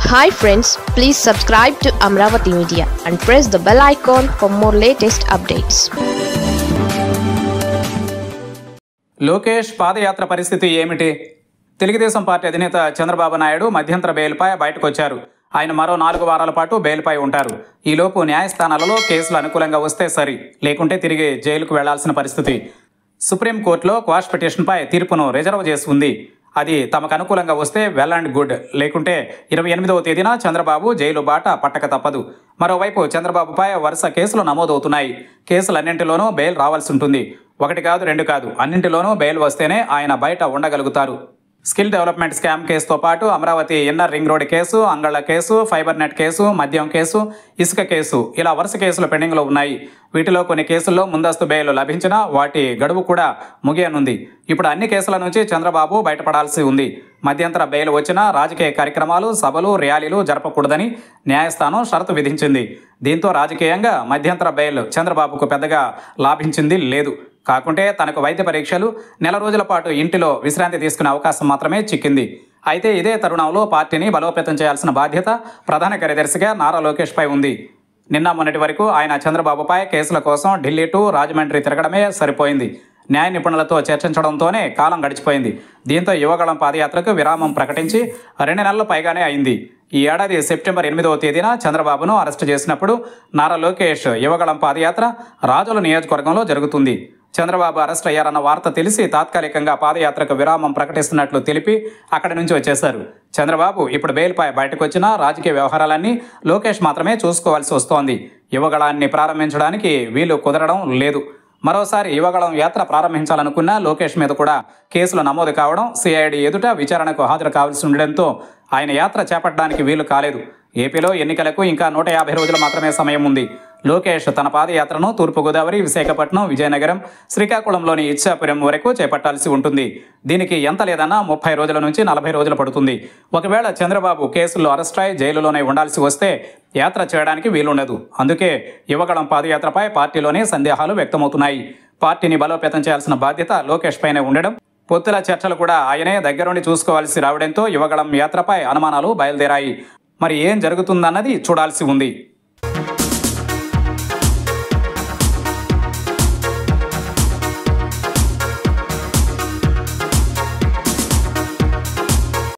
hi friends please subscribe to Amaravati media and press the bell icon for more latest updates Lokesh పాదయాత్ర పరిస్థితి ఏమిటి Telugu Desam party అధినేత చంద్రబాబు నాయుడు మధ్యంతర బెయిల్పై బయటకొచ్చారు ఆయన మరో నాలుగు వారాల పాటు బెయిల్పై ఉంటారు ఈలోపు న్యాయస్థానాలలో కేసులు అనుకూలంగా వస్తే సరి లేకుంటే తిరిగి జైలుకు వెళ్లాల్సిన పరిస్థితి సుప్రీంకోర్టులో క్వాష్ పిటిషన్పై తీర్పును రిజర్వ్ చేసి ఉంది అది తమకు అనుకూలంగా వస్తే వెల్ అండ్ గుడ్ లేకుంటే ఇరవై ఎనిమిదవ తేదీన చంద్రబాబు జైలు బాట పట్టక తప్పదు మరోవైపు చంద్రబాబుపై వరుస కేసులు నమోదవుతున్నాయి కేసులన్నింటిలోనూ బెయిల్ రావాల్సి ఉంటుంది ఒకటి కాదు రెండు కాదు అన్నింటిలోనూ బెయిల్ వస్తేనే ఆయన బయట ఉండగలుగుతారు స్కిల్ డెవలప్మెంట్ స్కామ్ కేసుతో పాటు Amaravati inner ring road case అంగళ్ళ కేసు ఫైబర్ నెట్ కేసు మద్యం కేసు ఇసుక కేసు ఇలా వరుస కేసులు పెండింగ్లో ఉన్నాయి వీటిలో కొన్ని కేసుల్లో ముందస్తు బెయిల్ లభించినా వాటి గడువు కూడా ముగియనుంది ఇప్పుడు అన్ని కేసుల నుంచి చంద్రబాబు బయటపడాల్సి ఉంది మధ్యంతర బెయిల్ వచ్చినా రాజకీయ కార్యక్రమాలు సభలు ర్యాలీలు జరపకూడదని న్యాయస్థానం షరతు విధించింది దీంతో రాజకీయంగా మధ్యంతర బెయిల్ చంద్రబాబుకు పెద్దగా లాభించింది లేదు కాకుంటే తనకు వైద్య పరీక్షలు నెల రోజుల పాటు ఇంటిలో విశ్రాంతి తీసుకునే అవకాశం మాత్రమే చిక్కింది అయితే ఇదే తరుణంలో పార్టీని బలోపేతం చేయాల్సిన బాధ్యత ప్రధాన కార్యదర్శిగా నారా లోకేష్పై ఉంది నిన్న మొన్నటి వరకు ఆయన చంద్రబాబుపై కేసుల కోసం ఢిల్లీ టు రాజమండ్రి తిరగడమే సరిపోయింది న్యాయ నిపుణులతో చర్చించడంతోనే కాలం గడిచిపోయింది దీంతో యువగళం పాదయాత్రకు విరామం ప్రకటించి రెండు నెలల పైగానే అయింది ఈ ఏడాది సెప్టెంబర్ ఎనిమిదవ తేదీన చంద్రబాబును అరెస్టు చేసినప్పుడు నారా లోకేష్ యువగళం పాదయాత్ర రాజుల నియోజకవర్గంలో జరుగుతుంది చంద్రబాబు అరెస్ట్ అయ్యారన్న వార్త తెలిసి తాత్కాలికంగా పాదయాత్రకు విరామం ప్రకటిస్తున్నట్లు తెలిపి అక్కడి నుంచి వచ్చేశారు చంద్రబాబు ఇప్పుడు బెయిల్పై బయటకు వచ్చిన రాజకీయ వ్యవహారాలన్నీ లోకేష్ మాత్రమే చూసుకోవాల్సి వస్తోంది యువగళాన్ని ప్రారంభించడానికి వీలు కుదరడం లేదు మరోసారి యువగళం యాత్ర ప్రారంభించాలనుకున్న లోకేష్ మీద కూడా కేసులు నమోదు కావడం సిఐడి ఎదుట విచారణకు హాజరు కావాల్సి ఉండడంతో ఆయన యాత్ర చేపట్టడానికి వీలు కాలేదు ఏపీలో ఎన్నికలకు ఇంకా నూట యాభై రోజులు మాత్రమే సమయం ఉంది లోకేష్ తన పాదయాత్రను తూర్పుగోదావరి విశాఖపట్నం విజయనగరం శ్రీకాకుళంలోని ఇచ్చాపురం వరకు చేపట్టాల్సి ఉంటుంది దీనికి ఎంత లేదన్నా ముప్పై రోజుల నుంచి నలభై రోజులు పడుతుంది ఒకవేళ చంద్రబాబు కేసుల్లో అరెస్ట్ అయి జైలులోనే ఉండాల్సి వస్తే యాత్ర చేయడానికి వీలుండదు అందుకే యువగళం పాదయాత్రపై పార్టీలోనే సందేహాలు వ్యక్తమవుతున్నాయి పార్టీని బలోపేతం చేయాల్సిన బాధ్యత లోకేష్ పైనే ఉండడం పొత్తుల చర్చలు కూడా ఆయనే దగ్గరుండి చూసుకోవాల్సి రావడంతో యువగళం యాత్రపై అనుమానాలు బయలుదేరాయి మరి ఏం జరుగుతుందన్నది చూడాల్సి ఉంది